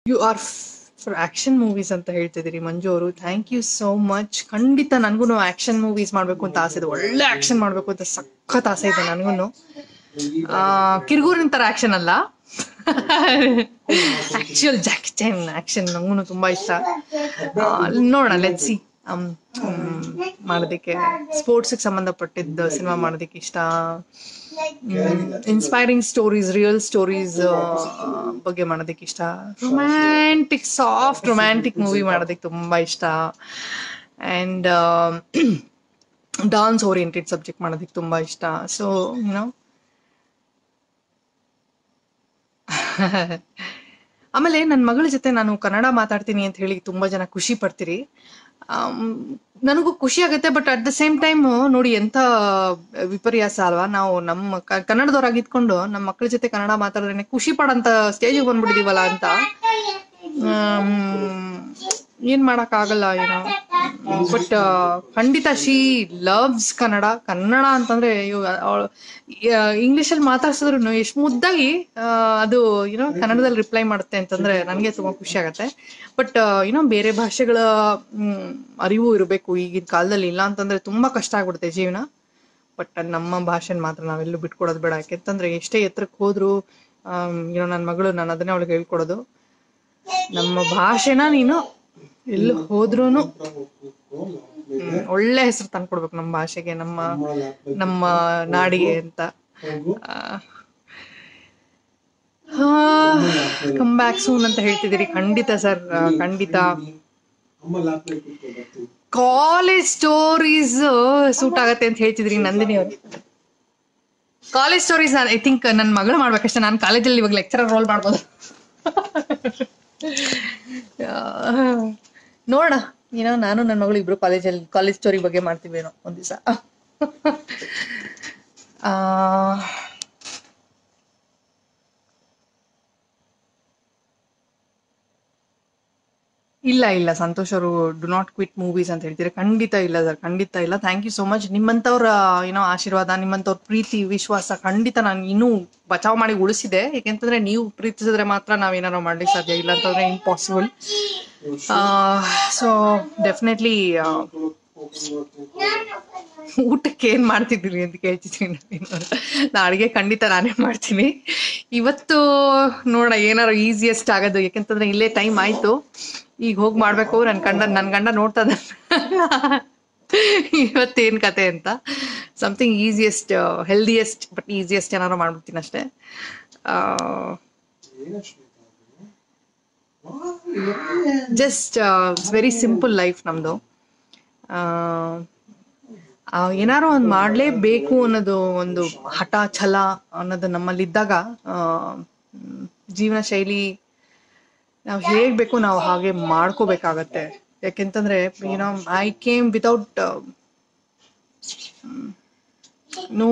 You are for action movies ಅಂತ ಹೇಳ್ತಿದ್ದೀರಿ ಮಂಜು ಅವರು ಥ್ಯಾಂಕ್ ಯು ಸೋ ಮಚ್ ಖಂಡಿತ ನನಗೂ ಆಕ್ಷನ್ ಮೂವೀಸ್ ಮಾಡಬೇಕು ಅಂತ ಆಸೆ ಇದೆ ಒಳ್ಳೆ ಆಕ್ಷನ್ ಮಾಡಬೇಕು ಅಂತ ಸಖತ್ ಆಸೆ ಇದೆ ನನಗೂ ಕಿರ್ಗೂರಿನ ಥರ ಆಕ್ಷನ್ ಅಲ್ಲ ಆಕ್ಚುಯಲ್ ಜಾಕಿ ಚೈನ್ ಆಕ್ಷನ್ ನಂಗೂ ತುಂಬಾ ಇಷ್ಟ ಆ, ನೋಡೋಣ ಲೆಟ್ ಸಿ ಮಾಡೋದಕ್ಕೆ ಸ್ಪೋರ್ಟ್ಸ್ಗೆ ಸಂಬಂಧಪಟ್ಟಿದ್ದ ಸಿನಿಮಾ ಮಾಡೋದಕ್ಕೆ ಇಷ್ಟ ಇನ್ಸ್ಪೈರಿಂಗ್ ಸ್ಟೋರೀಸ್ ರಿಯಲ್ ಸ್ಟೋರೀಸ್ ಬಗ್ಗೆ ಮಾಡೋದಕ್ಕೆ ಇಷ್ಟ ರೊಮ್ಯಾಂಟಿಕ್ ಸಾಫ್ಟ್ ರೊಮ್ಯಾಂಟಿಕ್ ಮೂವಿ ಮಾಡೋದಕ್ಕೆ ತುಂಬಾ ಇಷ್ಟ ಆ್ಯಂಡ್ ಡಾನ್ಸ್ ಓರಿಯೆಂಟೆಡ್ ಸಬ್ಜೆಕ್ಟ್ ಮಾಡೋದಕ್ಕೆ ತುಂಬಾ ಇಷ್ಟ ಸೊ ಯುನೋ ಆಮೇಲೆ ನನ್ನ ಮಗಳ ಜೊತೆ ನಾನು ಕನ್ನಡ ಮಾತಾಡ್ತೀನಿ ಅಂತ ಹೇಳಿ ತುಂಬಾ ಜನ ಖುಷಿ ಪಡ್ತೀರಿ ಆಮ್, ನನಗೂ ಖುಷಿ ಆಗುತ್ತೆ but at the same time ನೋಡಿ ಎಂತ ವಿಪರ್ಯಾಸ ಅಲ್ವಾ ನಾವು ನಮ್ಮ ಕ- ಕನ್ನಡದವ್ರಾಗಿದ್ಕೊಂಡು ನಮ್ಮ ಮಕ್ಕಳ ಜೊತೆ ಕನ್ನಡ ಮಾತಾಡಿದ್ರೆ ಖುಷಿ ಪಡೋಂತ ಸ್ಟೇಜಿಗೆ ಬಂದ್ಬಿಟ್ಟಿದೀವಲ್ಲ ಅಂತ ಆಮ್, ಏನ್ ಮಾಡಕ್ ಆಗಲ್ಲ ಏನೋ ಬಟ್ ಖಂಡಿತ ಶಿ ಲವ್ಸ್ ಕನ್ನಡ ಕನ್ನಡ ಅಂತಂದ್ರೆ ಇಂಗ್ಲಿಷ್ ಅಲ್ಲಿ ಮಾತಾಡ್ಸಿದ್ರು ಎಷ್ಟು ಮುದ್ದಾಗಿ ಆ, ಅದು ಏನೋ ಕನ್ನಡದಲ್ಲಿ ರಿಪ್ಲೈ ಮಾಡುತ್ತೆ ಅಂತಂದ್ರೆ ನನಗೆ ತುಂಬಾ ಖುಷಿ ಆಗತ್ತೆ ಬಟ್ ಏನೋ ಬೇರೆ ಭಾಷೆಗಳ ಮ್, ಅರಿವು ಇರಬೇಕು ಈಗಿನ ಕಾಲದಲ್ಲಿ ಇಲ್ಲ ಅಂತಂದ್ರೆ ತುಂಬಾ ಕಷ್ಟ ಆಗ್ಬಿಡುತ್ತೆ ಜೀವನ ಬಟ್ ನಮ್ಮ ಭಾಷೆನ ಮಾತ್ರ ನಾವೆಲ್ಲೂ ಬಿಟ್ಕೊಡೋದು ಬೇಡ ಯಾಕೆಂತಂದ್ರೆ ಎಷ್ಟೇ ಎತ್ತರಕ್ಕೆ ಹೋದ್ರು ಏನೋ ನನ್ನ ಮಗಳು ನಾನು ಅದನ್ನೇ ಅವಳಿಗೆ ಹೇಳ್ಕೊಡೋದು ನಮ್ಮ ಭಾಷೆನ ನೀನು ಎಲ್ಲಿ ಹೋದ್ರೂನು ಹ್ಮ್, ಒಳ್ಳೆ ಹೆಸರು ತಂದ್ಕೊಡ್ಬೇಕು ನಮ್ಮ ಭಾಷೆಗೆ ನಮ್ಮ ನಮ್ಮ ನಾಡಿಗೆ ಅಂತ ಕಮ್ ಬ್ಯಾಕ್ ಸೂನ್ ಅಂತ ಹೇಳ್ತಿದ್ದೀರಿ ಖಂಡಿತ ಸರ್ ಖಂಡಿತ ಕಾಲೇಜ್ ಸ್ಟೋರೀಸ್ ಸೂಟ್ ಆಗತ್ತೆ ಅಂತ ಹೇಳ್ತಿದ್ರಿ ನಂದಿನಿ ಅವ್ರು ಕಾಲೇಜ್ ಸ್ಟೋರೀಸ್ ಐ ಥಿಂಕ್ ನನ್ನ ಮಗಳು ಮಾಡ್ಬೇಕಷ್ಟೇ ನಾನು ಕಾಲೇಜಲ್ಲಿ ಇವಾಗ ಲೆಕ್ಚರರ್ ರೋಲ್ ಮಾಡ್ಬೋದು ನೋಡ ಏನೋ ನಾನು ನನ್ನ ಮಗಳು ಇಬ್ರು ಕಾಲೇಜಲ್ಲಿ ಕಾಲೇಜ್ ಸ್ಟೋರಿ ಬಗ್ಗೆ ಮಾಡ್ತೀವೇನೋ ಒಂದ್ ದಿವಸ ಇಲ್ಲ ಇಲ್ಲ ಸಂತೋಷ್ ಅವರು ಡು ನಾಟ್ ಕ್ವಿಟ್ ಮೂವೀಸ್ ಅಂತ ಹೇಳ್ತೀರಿ ಖಂಡಿತ ಇಲ್ಲ ಸರ್ ಖಂಡಿತ ಇಲ್ಲ ಥ್ಯಾಂಕ್ ಯು ಸೋ ಮಚ್ ನಿಮ್ಮಂಥವ್ರ ಏನೋ ಆಶೀರ್ವಾದ ನಿಮ್ಮಂಥವ್ರ ಪ್ರೀತಿ ವಿಶ್ವಾಸ ಖಂಡಿತ ನಾನು ಇನ್ನೂ ಬಚಾವ್ ಮಾಡಿ ಉಳಿಸಿದೆ ಯಾಕೆಂತಂದ್ರೆ ನೀವು ಪ್ರೀತಿಸಿದ್ರೆ ಮಾತ್ರ ನಾವೇನಾರು ಮಾಡ್ಲಿಕ್ಕೆ ಸಾಧ್ಯ ಇಲ್ಲ ಅಂತಂದ್ರೆ ಇಂಪಾಸಿಬಲ್ ಸೊ ಡೆಫಿನೆಟ್ಲಿ ಊಟಕ್ಕೆ ಏನ್ ಮಾಡ್ತಿದ್ದೀರಿ ಅಂತ ಕೇಳ್ತಿದ್ದೀನಿ ನಾ ಅಡಿಗೆ ಖಂಡಿತ ನಾನೇ ಮಾಡ್ತೀನಿ ಇವತ್ತು ನೋಡ ಏನಾರು ಈಸಿಯೆಸ್ಟ್ ಆಗೋದು ಯಾಕೆಂತಂದ್ರೆ ಇಲ್ಲೇ ಟೈಮ್ ಆಯ್ತು ಈಗ ಹೋಗಿ ಮಾಡ್ಬೇಕು ನನ್ ಗಂಡ ನನ್ ಗಂಡ ನೋಡ್ತಾ ಇದ್ದಾನೆ. ಇವತ್ತೇನ್ ಕತೆ ಅಂತ something easiest healthiest but easiest ಏನಾರು ಮಾಡ್ಬಿಡ್ತೀನಿ ಅಷ್ಟೇ ಜಸ್ಟ್ ವೆರಿ ಸಿಂಪಲ್ ಲೈಫ್ ನಮ್ದು ಆ, ಏನಾರು ಒಂದು ಮಾಡಲೇಬೇಕು ಅನ್ನೋದು ಒಂದು ಹಠ ಛಲ ಅನ್ನೋದು ನಮ್ಮಲ್ಲಿದ್ದಾಗ ಆ, ಮ್, ಜೀವನ ಶೈಲಿ ನಾವು ಹೇಗ್ ಬೇಕು ನಾವು ಹಾಗೆ ಮಾಡ್ಕೋಬೇಕಾಗತ್ತೆ ಯಾಕೆಂತಂದ್ರೆ ಏನೋ I came without no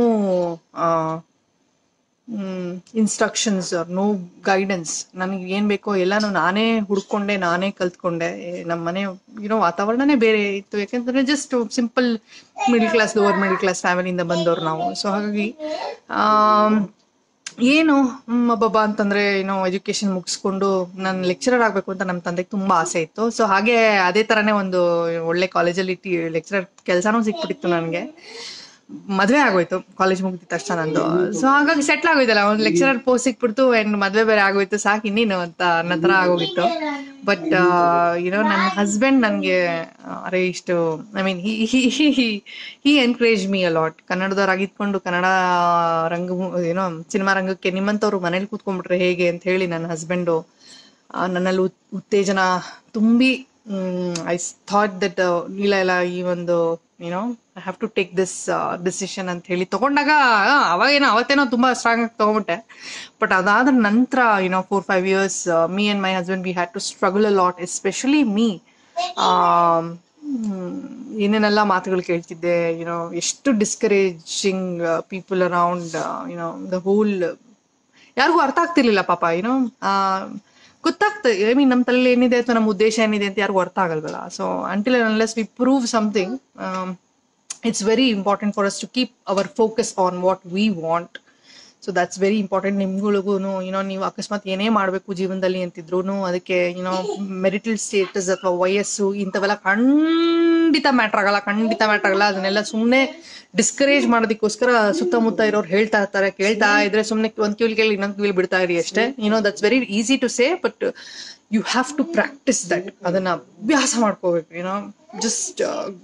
instructions no guidance ನನಗೆ ಏನ್ ಬೇಕೋ ಎಲ್ಲಾನು ನಾನೇ ಹುಡ್ಕೊಂಡೆ ನಾನೇ ಕಲ್ತ್ಕೊಂಡೆ ನಮ್ಮ ಮನೆ ಏನೋ ವಾತಾವರಣನೇ ಬೇರೆ ಇತ್ತು ಯಾಕೆಂತಂದ್ರೆ just simple middle class lower middle class ಫ್ಯಾಮಿಲಿಯಿಂದ ಬಂದವ್ರು ನಾವು ಸೊ ಹಾಗಾಗಿ ಆಮ್, ಏನು ಅಬ್ಬಬ್ಬ ಅಂತಂದ್ರೆ ಏನೋ ಎಜುಕೇಶನ್ ಮುಗಿಸ್ಕೊಂಡು ನಾನು ಲೆಕ್ಚರರ್ ಆಗ್ಬೇಕು ಅಂತ ನಮ್ಮ ತಂದೆಗೆ ತುಂಬಾ ಆಸೆ ಇತ್ತು ಸೊ ಹಾಗೆ ಅದೇ ತರನೇ ಒಂದು ಒಳ್ಳೆ ಕಾಲೇಜಲ್ಲಿ ಲೆಕ್ಚರರ್ ಕೆಲಸನೂ ಸಿಕ್ಬಿಟ್ಟಿತ್ತು ನನಗೆ ಮದ್ವೆ ಆಗೋಯ್ತು ಕಾಲೇಜ್ ಮುಗಿದ ತಕ್ಷಣ ನಂದು ಸೊ ಹಾಗಾಗಿ ಸೆಟ್ಲ್ ಆಗೋಯ್ತಲ್ಲ ಒಂದು ಲೆಕ್ಚರರ್ ಪೋಸ್ಟ್ ಸಿಕ್ಬಿಡ್ತು ಅಂಡ್ ಮದ್ವೆ ಬೇರೆ ಆಗೋಯ್ತು ಸಾಕು ಇನ್ನೇನು ಅಂತ ಅನ್ನೋ ತರ ಆಗೋಗಿತ್ತು ಬಟ್ ಏನೋ ನನ್ನ ಹಸ್ಬೆಂಡ್ ನನಗೆ ಅರೆ ಇಷ್ಟು I mean he encourage me a lot ಕನ್ನಡದವ್ರಾಗಿದ್ಕೊಂಡು ಕನ್ನಡ ರಂಗ ಏನೋ ಸಿನಿಮಾ ರಂಗಕ್ಕೆ ನಿಮ್ಮಂಥವ್ರು ಮನೇಲಿ ಕೂತ್ಕೊಂಡ್ಬಿಟ್ರೆ ಹೇಗೆ ಅಂತ ಹೇಳಿ ನನ್ನ ಹಸ್ಬೆಂಡು ನನ್ನಲ್ಲಿ ಉತ್- ಉತ್ತೇಜನ ತುಂಬಿ ಐ ಥಾಟ್ ದಟ್ ಇಲ್ಲ ಇಲ್ಲ ಈ ಒಂದು ಏನೋ I have to take this decision ಅಂತ ಹೇಳಿ ತಗೊಂಡಾಗ ಆ, ಅವಾಗೇನೋ ಅವತ್ತೇನೋ ತುಂಬಾ ಸ್ಟ್ರಾಂಗ್ ಆಗಿ ತಗೊಂಬಿಟ್ಟೆ ಬಟ್ ಅದಾದ ನಂತರ ಏನೋ four five years me and my husband we had to struggle a lot especially me ಏನೇನೆಲ್ಲ ಮಾತುಗಳು ಕೇಳ್ತಿದ್ದೆ ಯುನೋ ಎಷ್ಟು discouraging people around you know the whole ಯಾರಿಗೂ ಅರ್ಥ ಆಗ್ತಿರ್ಲಿಲ್ಲ ಪಾಪ ಏನೋ ಗೊತ್ತಾಗ್ತದೆ ಐ ಮೀನ್ ನಮ್ಮ ತಲೆಯಲ್ಲಿ ಏನಿದೆ ಅಥವಾ ನಮ್ಮ ಉದ್ದೇಶ ಏನಿದೆ ಅಂತ ಯಾರಿಗೂ ಅರ್ಥ ಆಗಲ್ವಲ್ಲ so until unless we prove something it's very important for us to keep our focus on what we want so that's very important ನಿಮ್ಗಳಿಗೂ ಏನೋ ನೀವು ಅಕಸ್ಮಾತ್ ಏನೇ ಮಾಡಬೇಕು ಜೀವನದಲ್ಲಿ ಅಂತಿದ್ರು ಅದಕ್ಕೆ ಏನೋ ಮೆರಿಟಲ್ ಸ್ಟೇಟಸ್ ಅಥವಾ ವಯಸ್ಸು ಇಂಥವೆಲ್ಲ ಖಂಡಿತ ಮ್ಯಾಟ್ರ್ ಆಗಲ್ಲ ಖಂಡಿತ ಮ್ಯಾಟ್ರ್ ಆಗಲ್ಲ ಅದನ್ನೆಲ್ಲ ಸುಮ್ಮನೆ ಡಿಸ್ಕರೇಜ್ ಮಾಡೋದಕ್ಕೋಸ್ಕರ ಸುತ್ತಮುತ್ತ ಇರೋರು ಹೇಳ್ತಾ ಇರ್ತಾರೆ ಕೇಳ್ತಾ ಇದ್ರೆ ಸುಮ್ಮನೆ ಒಂದ್ ಕಿವಿಲ್ ಕೇಳಿ ಇನ್ನೊಂದ್ ಕಿವಿಲ್ ಬಿಡ್ತಾ ಇರಿ ಅಷ್ಟೇ ಏನೋ that's very easy to say but you have to practice that ಅದನ್ನ ಅಭ್ಯಾಸ ಮಾಡ್ಕೋಬೇಕು ಏನೋ ಜಸ್ಟ್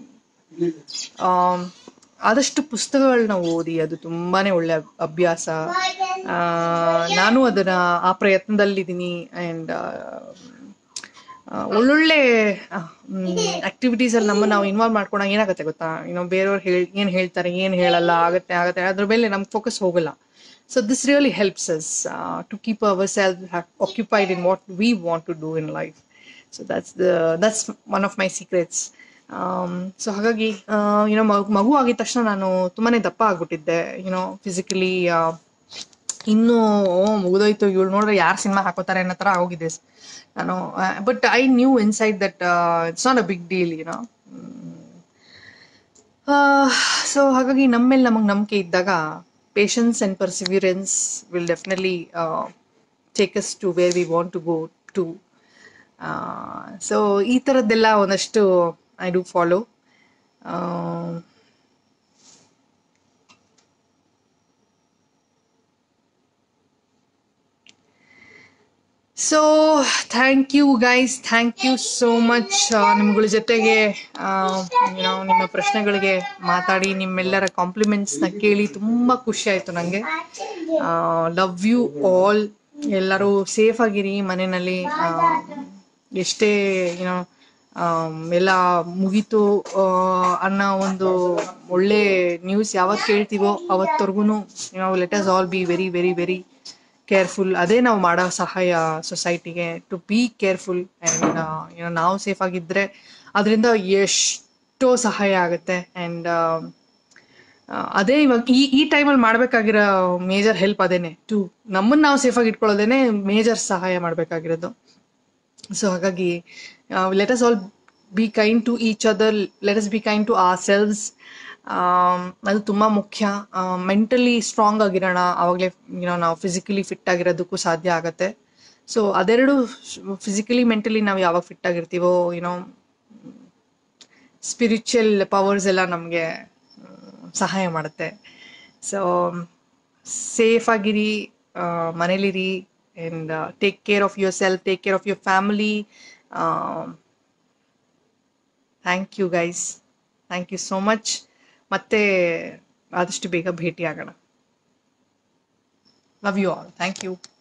ಆದಷ್ಟು ಪುಸ್ತಕಗಳನ್ನ ಓದಿ ಅದು ತುಂಬಾನೇ ಒಳ್ಳೆ ಅಭ್- ಅಭ್ಯಾಸ ಆ, ನಾನು ಅದನ್ನ ಆ ಪ್ರಯತ್ನದಲ್ಲಿದ್ದೀನಿ ಆ್ಯಂಡ್ ಒಳ್ಳೊಳ್ಳೆ ಆಕ್ಟಿವಿಟೀಸ್ ಅಲ್ಲಿ ನಮ್ಮ ನಾವು ಇನ್ವಾಲ್ವ್ ಮಾಡ್ಕೊಂಡಾಗ ಏನಾಗುತ್ತೆ ಗೊತ್ತಾ ಏನೋ ಬೇರೆಯವ್ರು ಹೇಳ್ ಏನ್ ಹೇಳ್ತಾರೆ ಏನ್ ಹೇಳಲ್ಲ ಆಗತ್ತೆ ಆಗತ್ತೆ ಅದ್ರ ಮೇಲೆ ನಮ್ ಫೋಕಸ್ ಹೋಗಲ್ಲ so this really helps us to keep our self occupied in what we want to do in life so that's the that's one of my secrets so ಹಾಗಾಗಿ ಏನೋ ಮಗು ಆಗಿದ ತಕ್ಷಣ ನಾನು ತುಂಬಾನೇ ದಪ್ಪ ಆಗ್ಬಿಟ್ಟಿದ್ದೆ ಏನೋ ಫಿಸಿಕಲಿ ಇನ್ನು ಓ ಮುಗಿದೋಯ್ತು ಇವಳು ನೋಡಿದ್ರೆ ಯಾರು ಸಿನಿಮಾ ಹಾಕೋತಾರೆ ಅನ್ನೋ ಥರ ಆಗೋಗಿದೆ ನಾನು but I knew inside that it's not a big deal ಏನೋ ಸೊ ಹಾಗಾಗಿ ನಮ್ಮ ಮೇಲೆ ನಮಗೆ ನಂಬಿಕೆ ಇದ್ದಾಗ patience and perseverance will definitely take us to where we want to go to so ಈ ಥರದ್ದೆಲ್ಲ ಒಂದಷ್ಟು I do follow so thank you guys thank you so much ನಿಮ್ಗಳ ಜೊತೆಗೆ ಏನೋ ನಿಮ್ಮ ಪ್ರಶ್ನೆಗಳಿಗೆ ಮಾತಾಡಿ ನಿಮ್ಮೆಲ್ಲರ ಕಾಂಪ್ಲಿಮೆಂಟ್ಸ್ನ ಕೇಳಿ ತುಂಬ ಖುಷಿ ಆಯಿತು ನನಗೆ ಲವ್ ಯು ಆಲ್ ಎಲ್ಲರೂ ಸೇಫ್ ಆಗಿರಿ ಮನೆಯಲ್ಲಿ ಆ, ಎಷ್ಟೇ ಏನೋ ಎಲ್ಲ ಮುಗೀತು ಆ, ಅನ್ನೋ ಒಂದು ಒಳ್ಳೆ ನ್ಯೂಸ್ ಯಾವಾಗ ಕೇಳ್ತೀವೋ ಅವತ್ತವರೆಗೂ ಏನೋ let us all be very very very careful ಅದೇ ನಾವು ಮಾಡೋ ಸಹಾಯ ಸೊಸೈಟಿಗೆ ಟು ಬಿ ಕೇರ್ಫುಲ್ ಆ್ಯಂಡ್ ಏನೋ ನಾವು ಸೇಫ್ ಆಗಿದ್ರೆ ಅದರಿಂದ ಎಷ್ಟೋ ಸಹಾಯ ಆಗುತ್ತೆ ಆ್ಯಂಡ್ ಅದೇ ಇವಾಗ ಈ ಈ ಟೈಮಲ್ಲಿ ಮಾಡಬೇಕಾಗಿರೋ ಮೇಜರ್ ಹೆಲ್ಪ್ ಅದೇನೆ ಟು ನಮ್ಮನ್ನು ನಾವು ಸೇಫಾಗಿ ಇಟ್ಕೊಳ್ಳೋದೇನೆ ಮೇಜರ್ ಸಹಾಯ ಮಾಡಬೇಕಾಗಿರೋದು ಸೊ ಹಾಗಾಗಿ let us all be kind to each other let us be kind to our selves ಅದು ತುಂಬ ಮುಖ್ಯ ಮೆಂಟಲಿ ಸ್ಟ್ರಾಂಗ್ ಆಗಿರೋಣ ಆವಾಗಲೇ ಏನೋ ನಾವು ಫಿಸಿಕಲಿ ಫಿಟ್ ಆಗಿರೋದಕ್ಕೂ ಸಾಧ್ಯ ಆಗುತ್ತೆ ಸೊ ಅದೆರಡು ಫಿಸಿಕಲಿ ಮೆಂಟಲಿ ನಾವು ಯಾವಾಗ ಫಿಟ್ ಆಗಿರ್ತೀವೋ ಏನೋ ಸ್ಪಿರಿಚುವಲ್ ಪವರ್ಸ್ ಎಲ್ಲ ನಮಗೆ ಸಹಾಯ ಮಾಡುತ್ತೆ ಸೊ ಸೇಫ್ ಆಗಿರಿ ಮನೇಲಿರಿ and take care of your self take care of your family thank you guys thank you so much ಮತ್ತೆ ಆದಷ್ಟು ಬೇಗ ಭೇಟಿ ಆಗೋಣ love you all thank you